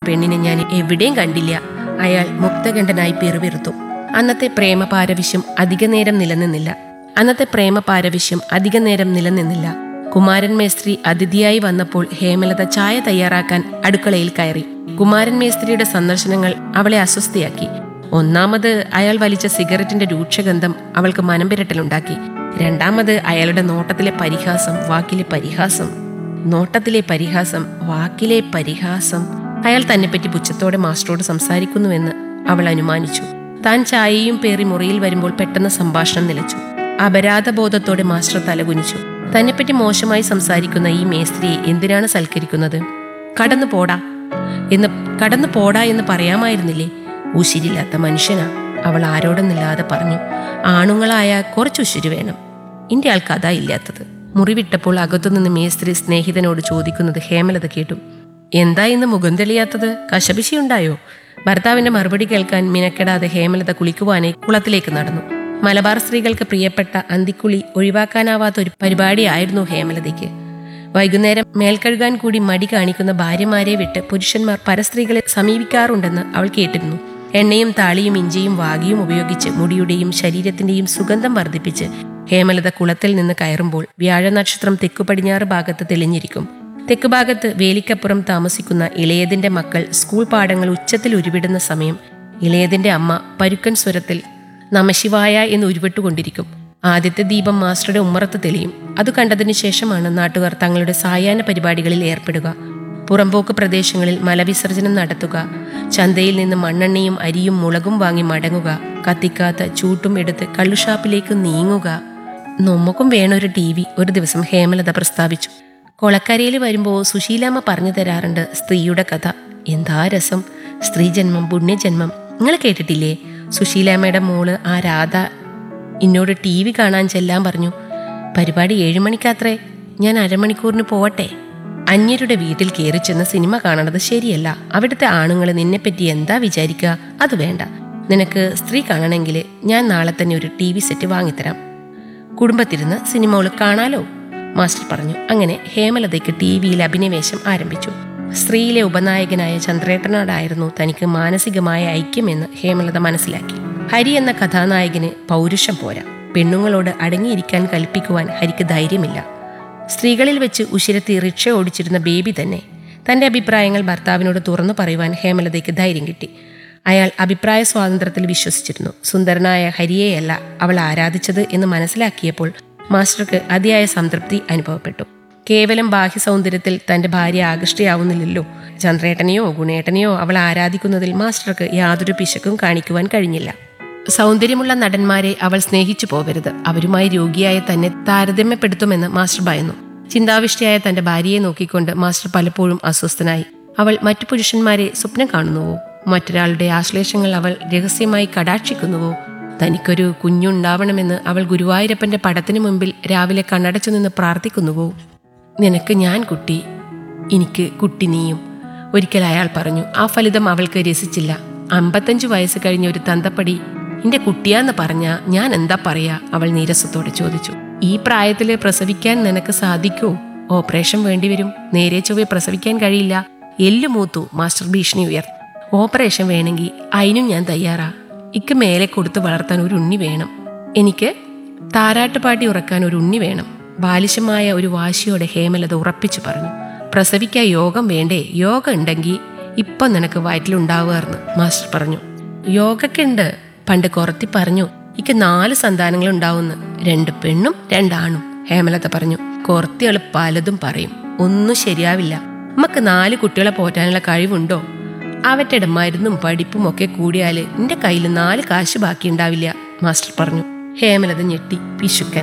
പെണ്ണിനെ ഞാൻ എവിടെയും കണ്ടില്ല അയാൾ മുക്തകണ്ഠനായി പിറുപിറുത്തു അന്നത്തെ പ്രേമ പാരവശ്യം അധികനേരം നിലനിന്നില്ല അന്നത്തെ പ്രേമ പാരവശ്യം അധികനേരം നിലനിന്നില്ല കുമാരൻ മേസ്ത്രി അതിഥിയായി വന്നപ്പോൾ ഹേമലത ചായ തയ്യാറാക്കാൻ അടുക്കളയിൽ കയറി കുമാരൻ മേസ്ത്രിയുടെ സന്ദർശനങ്ങൾ അവളെ അസ്വസ്ഥയാക്കി ഒന്നാമത് അയാൾ വലിച്ച സിഗരറ്റിന്റെ രൂക്ഷഗന്ധം അവൾക്ക് മനംപിരട്ടലുണ്ടാക്കി രണ്ടാമത് അയാളുടെ നോട്ടത്തിലെ പരിഹാസം വാക്കിലെ പരിഹാസം നോട്ടത്തിലെ പരിഹാസം വാക്കിലെ പരിഹാസം അയാൾ തന്നെപ്പറ്റി പുച്ഛത്തോടെ മാസ്റ്ററോട് സംസാരിക്കുന്നുവെന്ന് അവൾ അനുമാനിച്ചു താൻ ചായയും പേറി മുറിയിൽ വരുമ്പോൾ പെട്ടെന്ന് സംഭാഷണം നിലച്ചു അപരാധബോധത്തോടെ മാസ്റ്റർ തലകുനിച്ചു തന്നെപ്പറ്റി മോശമായി സംസാരിക്കുന്ന ഈ മേസ്ത്രിയെ എന്തിനാണ് സൽക്കരിക്കുന്നത് കടന്നു പോടാ എന്ന് കടന്നു പോടാ എന്ന് പറയാമായിരുന്നില്ലേ ഉശിരില്ലാത്ത മനുഷ്യനാ അവൾ ആരോടെന്നില്ലാതെ പറഞ്ഞു ആണുങ്ങളായ കുറച്ച് ഉശിരി വേണം ഇന്റെ ആൾക്ക് അതാ ഇല്ലാത്തത് മുറി വിട്ടപ്പോൾ അകത്തുനിന്ന് മേസ്ത്രി സ്നേഹിതനോട് ചോദിക്കുന്നത് ഹേമലത കേട്ടു എന്താ ഇന്ന് മുഖം തെളിയാത്തത് കശപിശിയുണ്ടായോ ഭർത്താവിന്റെ മറുപടി കേൾക്കാൻ മിനക്കെടാതെ ഹേമലത കുളിക്കുവാനായി കുളത്തിലേക്ക് നടന്നു മലബാർ സ്ത്രീകൾക്ക് പ്രിയപ്പെട്ട അന്തിക്കുളി ഒഴിവാക്കാനാവാത്ത ഒരു പരിപാടിയായിരുന്നു ഹേമലതയ്ക്ക് വൈകുന്നേരം മേൽക്കഴുകാൻ കൂടി മടി കാണിക്കുന്ന ഭാര്യമാരെ വിട്ട് പുരുഷന്മാർ പരസ്ത്രീകളെ സമീപിക്കാറുണ്ടെന്ന് അവൾ കേട്ടിരുന്നു എണ്ണയും താളിയും ഇഞ്ചിയും വാകിയും ഉപയോഗിച്ച് മുടിയുടെയും ശരീരത്തിന്റെയും സുഗന്ധം വർദ്ധിപ്പിച്ച് ഹേമലത കുളത്തിൽ നിന്ന് കയറുമ്പോൾ വ്യാഴനക്ഷത്രം തെക്കു പടിഞ്ഞാറ് ഭാഗത്ത് തെളിഞ്ഞിരിക്കും തെക്കുഭാഗത്ത് വേലിക്കപ്പുറം താമസിക്കുന്ന ഇളയതിന്റെ മക്കൾ സ്കൂൾ പാഠങ്ങൾ ഉച്ചത്തിൽ ഉരുവിടുന്ന സമയം ഇളയതിന്റെ അമ്മ പരുക്കൻ സ്വരത്തിൽ നമശിവായ എന്ന് ഉരുവിട്ടുകൊണ്ടിരിക്കും ആദ്യത്തെ ദീപം മാസ്റ്ററുടെ ഉമ്മറത്ത് തെളിയും അത് കണ്ടതിനു ശേഷമാണ് നാട്ടുകാർ തങ്ങളുടെ സായാഹ്ന പരിപാടികളിൽ ഏർപ്പെടുക പുറമ്പോക്ക് പ്രദേശങ്ങളിൽ മലവിസർജനം നടത്തുക ചന്തയിൽ നിന്ന് മണ്ണെണ്ണയും അരിയും മുളകും വാങ്ങി മടങ്ങുക കത്തിക്കാത്ത ചൂട്ടും എടുത്ത് കള്ളുഷാപ്പിലേക്ക് നീങ്ങുക നമുക്കും വേണൊരു ടി വി ഒരു ദിവസം ഹേമലത പ്രസ്താവിച്ചു കൊളക്കരയിൽ വരുമ്പോൾ സുശീലാമ്മ പറഞ്ഞു തരാറുണ്ട് സ്ത്രീയുടെ കഥ എന്താ രസം സ്ത്രീജന്മം പുണ്യജന്മം നിങ്ങൾ കേട്ടിട്ടില്ലേ സുശീലാമ്മയുടെ മോള് ആ രാധ എന്നോട് ടി വി കാണാൻ ചെല്ലാൻ പറഞ്ഞു പരിപാടി ഏഴു മണിക്കാത്രേ ഞാൻ അരമണിക്കൂറിന് പോവട്ടെ അന്യരുടെ വീട്ടിൽ കയറി ചെന്ന് സിനിമ കാണണത് ശരിയല്ല അവിടുത്തെ ആണുങ്ങൾ നിന്നെപ്പറ്റി എന്താ വിചാരിക്കുക അത് വേണ്ട നിനക്ക് സ്ത്രീ കാണണമെങ്കിൽ ഞാൻ നാളെ തന്നെ ഒരു ടി വി സെറ്റ് വാങ്ങിത്തരാം കുടുംബത്തിരുന്ന് സിനിമകൾ കാണാലോ മാസ്റ്റർ പറഞ്ഞു അങ്ങനെ ഹേമലതയ്ക്ക് ടി വിയിൽ അഭിനിവേശം ആരംഭിച്ചു സ്ത്രീയിലെ ഉപനായകനായ ചന്ദ്രേട്ടനോടായിരുന്നു തനിക്ക് മാനസികമായ ഐക്യമെന്ന് ഹേമലത മനസ്സിലാക്കി ഹരി എന്ന കഥാനായകന് പൗരുഷം പോരാ പെണ്ണുങ്ങളോട് അടങ്ങിയിരിക്കാൻ കൽപ്പിക്കുവാൻ ഹരിക്ക് ധൈര്യമില്ല സ്ത്രീകളിൽ വെച്ച് ഉശിരത്തി റിക്ഷ ഓടിച്ചിരുന്ന ബേബി തന്നെ തന്റെ അഭിപ്രായങ്ങൾ ഭർത്താവിനോട് തുറന്നു പറയുവാൻ ഹേമലതയ്ക്ക് ധൈര്യം കിട്ടി അയാൾ അഭിപ്രായ സ്വാതന്ത്ര്യത്തിൽ വിശ്വസിച്ചിരുന്നു സുന്ദരനായ ഹരിയെയല്ല അവൾ ആരാധിച്ചത് എന്ന് മനസ്സിലാക്കിയപ്പോൾ മാസ്റ്റർക്ക് അതിയായ സംതൃപ്തി അനുഭവപ്പെട്ടു കേവലം ബാഹ്യ സൗന്ദര്യത്തിൽ തന്റെ ഭാര്യ ആകൃഷ്ടയാവുന്നില്ലല്ലോ ചന്ദ്രേട്ടനെയോ ഗുണേട്ടനെയോ അവൾ ആരാധിക്കുന്നതിൽ മാസ്റ്റർക്ക് യാതൊരു പിശക്കും കാണിക്കുവാൻ കഴിഞ്ഞില്ല സൗന്ദര്യമുള്ള നടന്മാരെ അവൾ സ്നേഹിച്ചു പോകരുത് അവരുമായി രോഗിയായ തന്നെ താരതമ്യപ്പെടുത്തുമെന്ന് മാസ്റ്റർ ഭയന്നു ചിന്താവിഷ്ടയായ തന്റെ ഭാര്യയെ നോക്കിക്കൊണ്ട് മാസ്റ്റർ പലപ്പോഴും അസ്വസ്ഥനായി അവൾ മറ്റു പുരുഷന്മാരെ സ്വപ്നം കാണുന്നുവോ മറ്റൊരാളുടെ ആശ്ലേഷങ്ങൾ അവൾ രഹസ്യമായി കടാക്ഷിക്കുന്നുവോ തനിക്കൊരു കുഞ്ഞുണ്ടാവണമെന്ന് അവൾ ഗുരുവായൂരപ്പന്റെ പടത്തിനു മുമ്പിൽ രാവിലെ കണ്ണടച്ചു നിന്ന് പ്രാർത്ഥിക്കുന്നുവോ നിനക്ക് ഞാൻ കുട്ടി എനിക്ക് കുട്ടി നീയും ഒരിക്കൽ അയാൾ പറഞ്ഞു ആ ഫലിതം അവൾക്ക് രസിച്ചില്ല അമ്പത്തഞ്ചു വയസ്സ് കഴിഞ്ഞ ഒരു തന്തപ്പടി എന്റെ കുട്ടിയാന്ന് പറഞ്ഞ ഞാൻ എന്താ പറയാ അവൾ നീരസത്തോടെ ചോദിച്ചു ഈ പ്രായത്തില് പ്രസവിക്കാൻ നിനക്ക് സാധിക്കോ ഓപ്പറേഷൻ വേണ്ടിവരും നേരെ ചൊവ്വെ പ്രസവിക്കാൻ കഴിയില്ല എല്ലു മൂത്തു മാസ്റ്റർ ഭീഷണി ഉയർത്തി ഓപ്പറേഷൻ വേണമെങ്കിൽ അതിനും ഞാൻ തയ്യാറാ ഇക്ക് മേലെ കൊടുത്ത് വളർത്താൻ ഒരു ഉണ്ണി വേണം എനിക്ക് താരാട്ടുപാട്ടി ഉറക്കാൻ ഒരു ഉണ്ണി വേണം ബാലിശമായ ഒരു വാശിയോടെ ഹേമലത ഉറപ്പിച്ചു പറഞ്ഞു പ്രസവിക്കാൻ യോഗം വേണ്ടേ യോഗ ഉണ്ടെങ്കിൽ ഇപ്പൊ നിനക്ക് വയറ്റിലുണ്ടാവുകയെന്ന് മാസ്റ്റർ പറഞ്ഞു യോഗക്കെ ഉണ്ട് പണ്ട് കുറത്തി പറഞ്ഞു ഇക്ക് നാല് സന്താനങ്ങൾ ഉണ്ടാവുന്നു രണ്ട് പെണ്ണും രണ്ടാണും ഹേമലത പറഞ്ഞു കുറത്തികള് പലതും പറയും ഒന്നും ശരിയാവില്ല നമുക്ക് നാല് കുട്ടികളെ പോറ്റാനുള്ള കഴിവുണ്ടോ അവറ്റയുടെ മരുന്നും പഠിപ്പും ഒക്കെ കൂടിയാല് നിന്റെ കയ്യിൽ നാല് കാശ് ബാക്കി ഉണ്ടാവില്ല മാസ്റ്റർ പറഞ്ഞു ഹേമലത ഞെട്ടി പിശുക്കൻ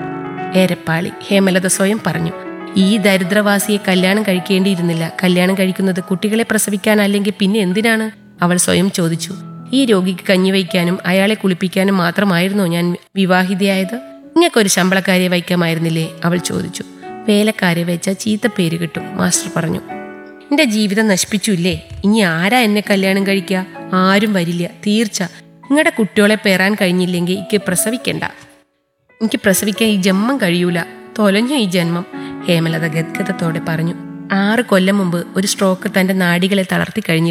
ഏരപ്പാളി ഹേമലത സ്വയം പറഞ്ഞു ഈ ദരിദ്രവാസിയെ കല്യാണം കഴിക്കേണ്ടിയിരുന്നില്ല കല്യാണം കഴിക്കുന്നത് കുട്ടികളെ പ്രസവിക്കാൻ അല്ലെങ്കിൽ പിന്നെ എന്തിനാണ് അവൾ സ്വയം ചോദിച്ചു ഈ രോഗിക്ക് കഞ്ഞി വയ്ക്കാനും അയാളെ കുളിപ്പിക്കാനും മാത്രമായിരുന്നോ ഞാൻ വിവാഹിതയായത് ഇങ്ങക്കൊരു ശമ്പളക്കാരിയെ വയ്ക്കാമായിരുന്നില്ലേ അവൾ ചോദിച്ചു വേലക്കാരെ വെച്ച ചീത്ത പേര് കിട്ടും മാസ്റ്റർ പറഞ്ഞു എന്റെ ജീവിതം നശിപ്പിച്ചില്ലേ ഇനി ആരാ എന്നെ കല്യാണം കഴിക്കുക ആരും വരില്ല തീർച്ച നിങ്ങളുടെ കുട്ടികളെ പേറാൻ കഴിഞ്ഞില്ലെങ്കിൽ എനിക്ക് പ്രസവിക്കണ്ട എനിക്ക് പ്രസവിക്കാൻ ഈ ജന്മം കഴിയൂല തൊലഞ്ഞു ഈ ജന്മം ഹേമലത ഗദ്ഗതത്തോടെ പറഞ്ഞു ആറ് കൊല്ലം മുമ്പ് ഒരു സ്ട്രോക്ക് തന്റെ നാഡികളെ തളർത്തി കഴിഞ്ഞിരുന്നു